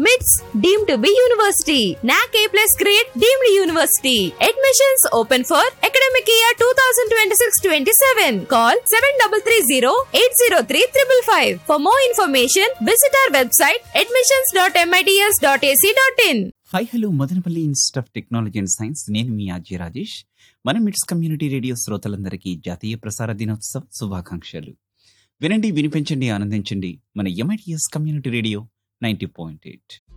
మిట్స్ deem to be university NAAC A plus grade deemed university admissions open for academic year two thousand twenty six twenty seven call seven double three zero eight zero three triple five for more information visit our website admissions dot M I T S dot A C dot in hi hello Madanapalle institute of technology and science నేను మీ RJ Rajesh మన మిట్స్ community radio శ్రోతలందరికీ జాతీయ ప్రసార దినోత్సవ శుభాకాంక్షలు వినండి వినిపించండి ఆనందించండి మన M I T S community radio ninety point eight